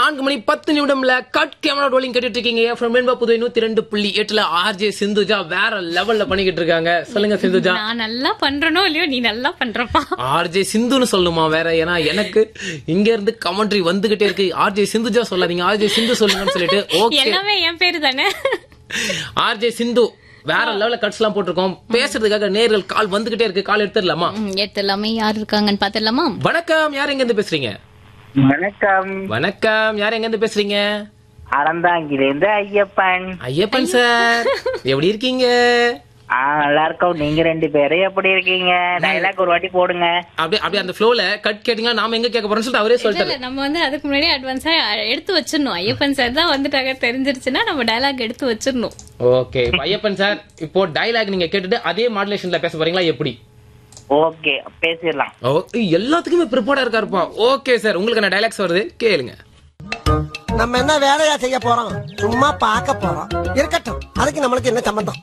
நான்கு மணி பத்து நிமிடம்ல cut camera rolling கேட்டுட்டு இருக்கீங்க ஃப்ரம் ரெயின்போ புதுவை நூத்தி ரெண்டு புள்ளி எட்டுல ஆர்ஜே சிந்துஜா வேற லெவல்ல பண்ணிக்கிட்டு இருக்காங்க சொல்லுங்க சிந்துஜா நான் நல்லா பண்றனோ இல்லையோ நீ நல்லா பண்றப்பா ஆர்ஜே சிந்துன்னு சொல்லணுமா வேற ஏன்னா எனக்கு இங்க இருந்து கமெண்ட்ரி வந்துகிட்டே இருக்கு ஆர்ஜே சிந்துஜா சொல்லாதீங்க ஆர்ஜே சிந்து சொல்லுங்கன்னு சொல்லிட்டு ஓகே எல்லாமே என் பேரு தானே ஆர்ஜே சிந்து வேற லெவல்ல கட்ஸ் எல்லாம் போட்டிருக்கோம் பேசுறதுக்காக நேர்கள் கால் வந்துகிட்டே இருக்கு கால் எடுத்துடலாமா ம், எடுத்து எல்லாமே யார் இருக்காங்கன்னு பாத்துடலாமா வணக்கம் யார் எங்க இருந்து பேசுறீங்க வணக்கம் வணக்கம் யார் எங்க இருந்து பேசுறீங்க அறந்தாங்கிலிருந்து ஐயப்பன் ஐயப்பன் சார் எப்படி இருக்கீங்க ஆ நல்லா இருக்கோம் நீங்க ரெண்டு பேரும் எப்படி இருக்கீங்க டைலாக் ஒரு வாட்டி போடுங்க அப்படியே அப்படியே அந்த ஃப்ளோல கட் கேட்டீங்கன்னா நாம எங்க கேட்க போறோம்னு சொல்லிட்டு அவரே இல்ல சொல்லிட்டாரு இல்ல நம்ம வந்து அதுக்கு முன்னாடி அட்வான்ஸா எடுத்து வச்சிடணும் ஐயப்பன் சார் தான் வந்துட்டாங்க தெரிஞ்சிருச்சுன்னா நம்ம டயலாக் எடுத்து வச்சிடணும் ஓகே ஐயப்பன் சார் இப்போ டயலாக் நீங்க கேட்டுட்டு அதே மாடுலேஷன்ல பேச போறீங்களா எப்படி ஓகே பேசிடலாம் ஓ எல்லாத்துக்குமே ப்ரிப்பேர்டா இருக்காருப்பா ஓகே சார் உங்களுக்கு என்ன டைலாக்ஸ் வருது கேளுங்க நம்ம என்ன வேலையா செய்ய போறோம் சும்மா பார்க்க போறோம் இருக்கட்டும் அதுக்கு நம்மளுக்கு என்ன சம்பந்தம்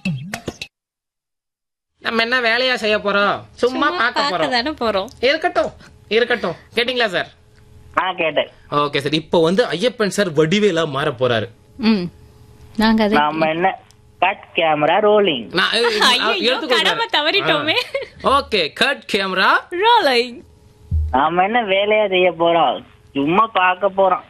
நம்ம என்ன வேலையா செய்ய போறோம் சும்மா பார்க்க பார்க்க போறோம் தானே போறோம் இருக்கட்டும் இருக்கட்டும் கேட்டிங்களா சார் ஆ கேட்டேன் ஓகே சார் இப்போ வந்து ஐயப்பன் சார் வடிவேலா மாற போறாரு ம் நாங்க அதை நாம என்ன கட் கேமரா ரோலிங் நான் ஏய், நான் ஐயையோ, கடமை தவறிட்டோமே. ஓகே கட் கேமரா ரோலிங் நாம என்ன வேலையா செய்ய போறோம் சும்மா பார்க்க போறோம்